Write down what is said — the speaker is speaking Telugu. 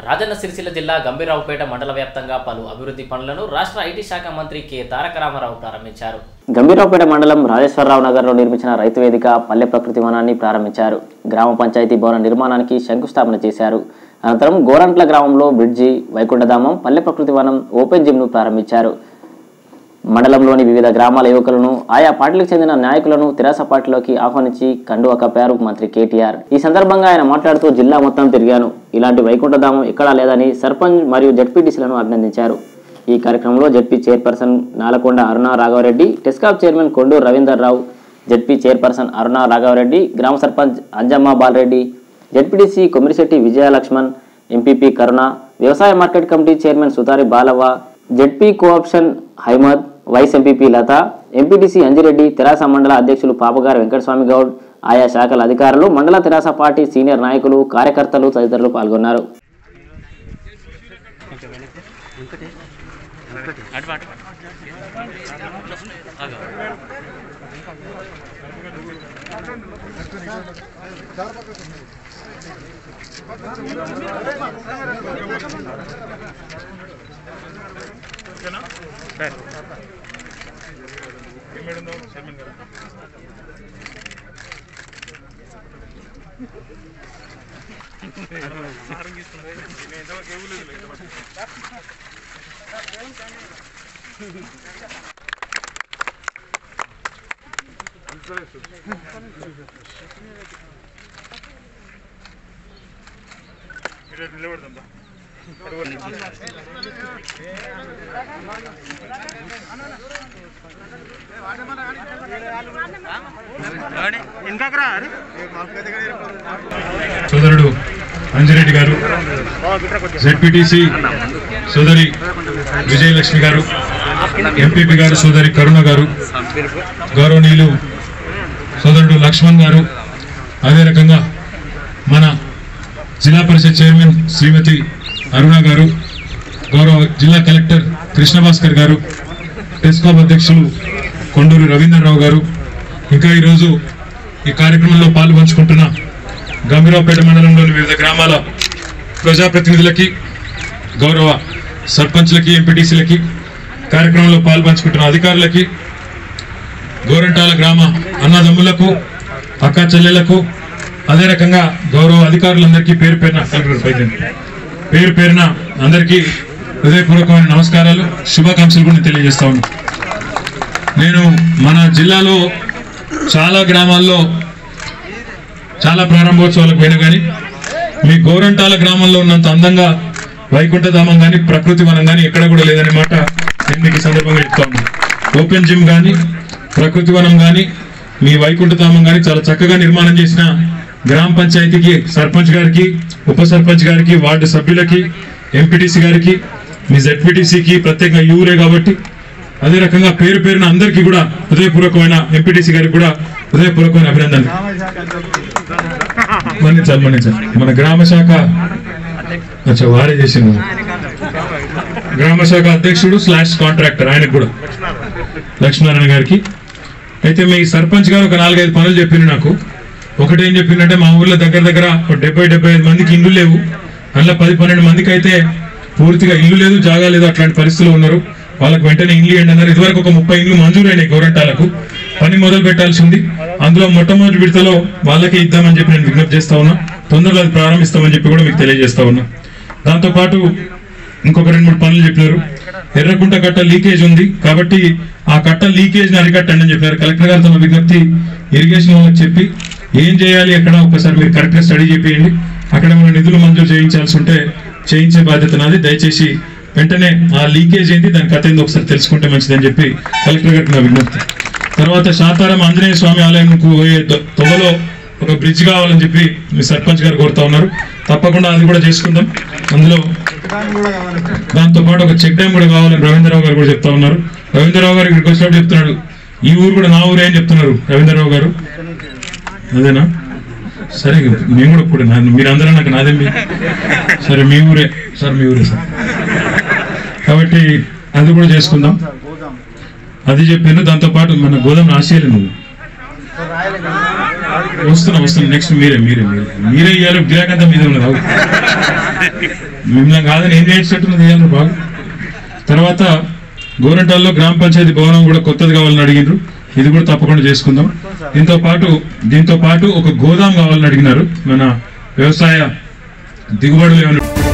రాజన్న సిరిసిల్ల జిల్లా గంభీరావుపేట మండల వ్యాప్తంగా పలు అభివృద్ధి పనులను రాష్ట్ర ఐటీ శాఖ మంత్రి కె తారక రామారావు ప్రారంభించారు గంభీరావుపేట మండలం రాజేశ్వరరావు నగర్లో నిర్మించిన రైతు వేదిక పల్లె ప్రకృతి వనాన్ని ప్రారంభించారు గ్రామ పంచాయతీ భవన నిర్మాణానికి శంకుస్థాపన చేశారు అనంతరం గోరంట్ల గ్రామంలో బ్రిడ్జి వైకుంఠధామం పల్లె ప్రకృతి వనం ఓపెన్ జిమ్ను ప్రారంభించారు మండలంలోని వివిధ గ్రామాల యువకులను ఆయా పార్టీలకు చెందిన నాయకులను తెరాస పార్టీలోకి ఆహ్వానించి కండువ కప్పారు మంత్రి కేటీఆర్ ఈ సందర్భంగా ఆయన మాట్లాడుతూ జిల్లా మొత్తం తిరిగాను ఇలాంటి వైకుంఠధామం ఎక్కడా లేదని సర్పంచ్ మరియు జడ్పీటీసీలను అభినందించారు ఈ కార్యక్రమంలో ZP chairperson Nalakonda Aruna Raghava Reddy TESCAB chairman Konduru Ravinder Rao ZP chairperson Aruna Raghava Reddy గ్రామ సర్పంచ్ అంజమ్మ బాలరెడ్డి జడ్పీటీసీ కొమిరిశెట్టి విజయలక్ష్మణ్ ఎంపీపీ కరుణ వ్యవసాయ market committee chairman Sutari Balavva ZP co-option Haimad vice MPP Latha MPTC Anji Reddy TRS మండల అధ్యక్షులు పాపగారి వెంకటస్వామి గౌడ్ ఆయా శాఖల అధికారులు మండల తెరాస పార్టీ సీనియర్ నాయకులు కార్యకర్తలు తదితరులు పాల్గొన్నారు సోదరుడు అంజిరెడ్డి గారు జెడ్పీటీసీ సోదరి విజయలక్ష్మి గారు ఎంపీపీ గారు సోదరి కరుణ గారు గౌరవనీయులు సోదరుడు లక్ష్మణ్ గారు అదే రకంగా మన జిల్లా పరిషత్ చైర్మన్ శ్రీమతి అరుణ గారు గౌరవ జిల్లా కలెక్టర్ కృష్ణభాస్కర్ గారు టెస్కాప్ అధ్యక్షులు కొండూరి రవీంద్రరావు గారు ఇంకా ఈరోజు ఈ కార్యక్రమంలో పాలు పంచుకుంటున్న గంభీరావుపేట మండలంలోని వివిధ గ్రామాల ప్రజాప్రతినిధులకి గౌరవ సర్పంచ్లకి ఎంపీటీసీలకి కార్యక్రమంలో పాలు పంచుకుంటున్న అధికారులకి గోరంటాల గ్రామ అన్నదమ్ములకు అక్క చెల్లెళ్లకు అదే రకంగా గౌరవ అధికారులందరికీ పేరు పేరున కలెక్టర్ పైకి పేరు పేరున అందరికీ హృదయపూర్వకమైన నమస్కారాలు శుభాకాంక్షలు కూడా నేను తెలియజేస్తా ఉన్నాను నేను మన జిల్లాలో చాలా గ్రామాల్లో చాలా ప్రారంభోత్సవాలకు పోయినా కానీ మీ గోరంటాల గ్రామంలో ఉన్నంత అందంగా వైకుంఠధామం కానీ ప్రకృతి వనం కానీ ఎక్కడ కూడా లేదనే మాట నేను మీకు ఈ సందర్భంగా చెప్తా ఉన్నాను ఓపెన్ జిమ్ కానీ ప్రకృతి వనం కానీ మీ వైకుంఠధామం కానీ చాలా చక్కగా నిర్మాణం చేసిన గ్రామ పంచాయతీకి సర్పంచ్ గారికి ఉప సర్పంచ్ గారికి వార్డు సభ్యులకి ఎంపీటీసీ గారికి మీ జెడ్పీటీసీకి ప్రత్యేకంగా ఈ ఊరే కాబట్టి అదే రకంగా పేరు పేరున అందరికీ కూడా హృదయపూర్వకమైన ఎంపీటీసీ గారికి కూడా హృదయపూర్వకమైన అభినందనలు మన్నించాలి మన్నించాలి మన గ్రామ శాఖ అచ్చా వారే చేసిన గ్రామ శాఖ అధ్యక్షుడు స్లాష్ కాంట్రాక్టర్ ఆయనకు కూడా లక్ష్మీనారాయణ గారికి అయితే మీ సర్పంచ్ గారు ఒక నాలుగైదు పనులు చెప్పిండు నాకు ఒకటి ఏం చెప్పిందంటే మా ఊర్లో దగ్గర దగ్గర ఒక డెబ్బై డెబ్బై ఐదు మందికి ఇల్లు లేవు అందులో పది పన్నెండు మందికి అయితే పూర్తిగా ఇల్లు లేదు జాగా లేదు అట్లాంటి పరిస్థితులు ఉన్నారు వాళ్ళకి వెంటనే ఇల్లు ఇవ్వండి అన్నారు ఇదివరకు ఒక ముప్పై ఇల్లు మంజూరైనాయి గౌరంటాలకు పని మొదలు పెట్టాల్సి ఉంది అందులో మొట్టమొదటి విడతలో వాళ్ళకే ఇద్దామని చెప్పి నేను విజ్ఞప్తి చేస్తా ఉన్నా తొందరలో అది ప్రారంభిస్తామని చెప్పి కూడా మీకు తెలియజేస్తా ఉన్నా దాంతో పాటు ఇంకొక రెండు మూడు పనులు చెప్పినారు ఎర్రకుంట కట్ట లీకేజ్ ఉంది కాబట్టి ఆ కట్ట లీకేజ్ ని అరికట్టండి అని చెప్పారు కలెక్టర్ గారితో నా విజ్ఞప్తి ఇరిగేషన్ వాళ్ళకి చెప్పి ఏం చేయాలి ఎక్కడ ఒకసారి మీరు కరెక్ట్ గా స్టడీ చేయండి అక్కడ మన నిధులు మంజూరు చేయించాల్సి ఉంటే చేయించే బాధ్యత నాది దయచేసి వెంటనే ఆ లీకేజ్ ఏంటి దాని కథ ఏంది ఒకసారి తెలుసుకుంటే మంచిదని చెప్పి కలెక్టర్ గారికి నా విజ్ఞప్తి తర్వాత శాతారం ఆంజనేయ స్వామి ఆలయంకు పోయే దొ- తొవ్వలో ఒక బ్రిడ్జ్ కావాలని చెప్పి మీ సర్పంచ్ గారు కోరుతా ఉన్నారు తప్పకుండా అది కూడా చేసుకుందాం అందులో దాంతో పాటు ఒక చెక్ డ్యామ్ కూడా కావాలని రవీంద్రరావు గారు కూడా చెప్తా ఉన్నారు రవీంద్రరావు గారు ఇక్కడికి వచ్చినప్పుడు చెప్తున్నాడు ఈ ఊరు కూడా నా ఊరే అని చెప్తున్నారు రవీంద్రరావు గారు అదేనా సరే ఇక మేము కూడా ఇప్పుడు మీరందరూ నాకు నాదే మీ సరే మీ ఊరే సార్ మీ ఊరే సార్ కాబట్టి అది కూడా చేసుకుందాం అది చెప్పాను దాంతో పాటు మన గోదాం రాసేయాలి నువ్వు వస్తున్నా వస్తున్నా నెక్స్ట్ మీరే మీరే మీరే మీరే ఇవ్వాలి గిరాకంతా మీద ఉన్నది మిమ్మల్ని కాదని ఏం చేసేటట్టున్నది ఇయ్యాలి బాగా తర్వాత గోరంటాల్లో గ్రామ పంచాయతీ భవనం కూడా కొత్తది కావాలని అడిగినారు ఇది కూడా తప్పకుండా చేసుకుందాం దీంతో పాటు దీంతో పాటు ఒక గోదాం కావాలని అడిగినారు మన వ్యవసాయ దిగుబడులు ఏమైనా